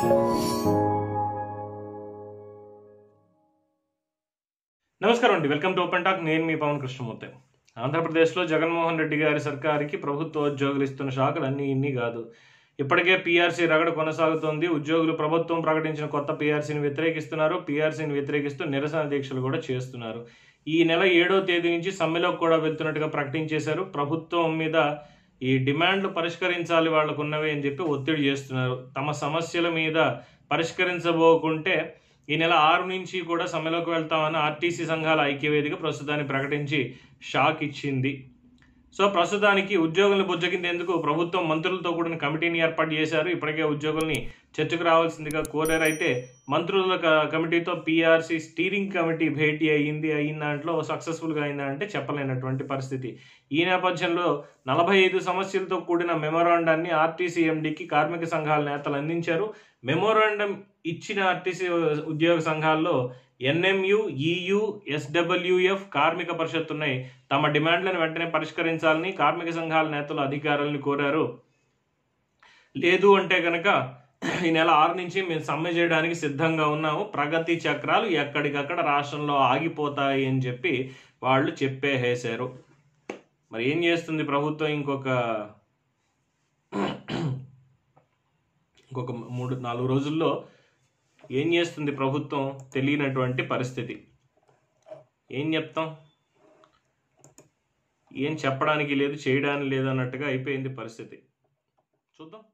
నమస్కారం అండి welcome to open talk నేను మీ పవన్ కృష్ణమూర్తి ఆంధ్రప్రదేశ్లో జగన్మోహన్ రెడ్డి గారి సర్కారుకి ప్రభుత్వ ఉద్యోగులు ఇస్తున్న షాకులు అన్నీ ఇన్ని కాదు ఇప్పటికే పీఆర్సీ రగడ కొనసాగుతోంది ఉద్యోగులు ప్రభుత్వం ప్రకటించిన కొత్త పీఆర్సీని వ్యతిరేకిస్తున్నారు పీఆర్సీని వ్యతిరేకిస్తూ నిరసన దీక్షలు కూడా చేస్తున్నారు ఈ నెల ఏడో తేదీ నుంచి సమ్మెలోకి కూడా వెళ్తున్నట్టుగా ప్రకటించేశారు ప్రభుత్వం మీద ఈ డిమాండ్లు పరిష్కరించాలి వాళ్ళకు ఉన్నవి అని చెప్పి ఒత్తిడి చేస్తున్నారు తమ సమస్యల మీద పరిష్కరించబోకుంటే ఈ నెల ఆరు నుంచి కూడా సమ్మెలోకి వెళ్తామని ఆర్టీసీ సంఘాల ఐక్యవేదిక ప్రస్తుతాన్ని ప్రకటించి షాక్ ఇచ్చింది సో ప్రస్తుతానికి ఉద్యోగులను బుజ్జగిందేందుకు ప్రభుత్వం మంత్రులతో కూడిన కమిటీని ఏర్పాటు చేశారు ఇప్పటికే ఉద్యోగుల్ని చర్చకు రావాల్సిందిగా కోరారు అయితే మంత్రుల క- కమిటీతో పీఆర్సీ స్టీరింగ్ కమిటీ భేటీ అయ్యింది అయిన దాంట్లో సక్సెస్ఫుల్గా అయిందా అంటే చెప్పలేనటువంటి పరిస్థితి ఈ నేపథ్యంలో నలభై ఐదు సమస్యలతో కూడిన మెమోరాండాన్ని ఆర్టీసీ ఎండికి కార్మిక సంఘాల నేతలు అందించారు మెమోరాండం ఇచ్చిన ఆర్టీసీ ఉద్యోగ సంఘాల్లో ఎన్ఎంయు ఈయు ఎస్డబ్ల్యూఎఫ్ కార్మిక పరిషత్ ఉన్నాయి తమ డిమాండ్లను వెంటనే పరిష్కరించాలని కార్మిక సంఘాల నేతలు అధికారులను కోరారు లేదు అంటే కనుక ఈ నెల ఆరు నుంచి మేము సమ్మె చేయడానికి సిద్ధంగా ఉన్నాము ప్రగతి చక్రాలు ఎక్కడికక్కడ రాష్ట్రంలో ఆగిపోతాయి అని చెప్పి వాళ్ళు చెప్పేసేశారు మరి ఏం చేస్తుంది ప్రభుత్వం ఇంకొక ఇంకొక మూడు నాలుగు రోజుల్లో ఏం చేస్తుంది ప్రభుత్వం తెలియనటువంటి పరిస్థితి ఏం చెప్తాం ఏం చెప్పడానికి లేదు చేయడానికి లేదు అన్నట్టుగా అయిపోయింది పరిస్థితి చూద్దాం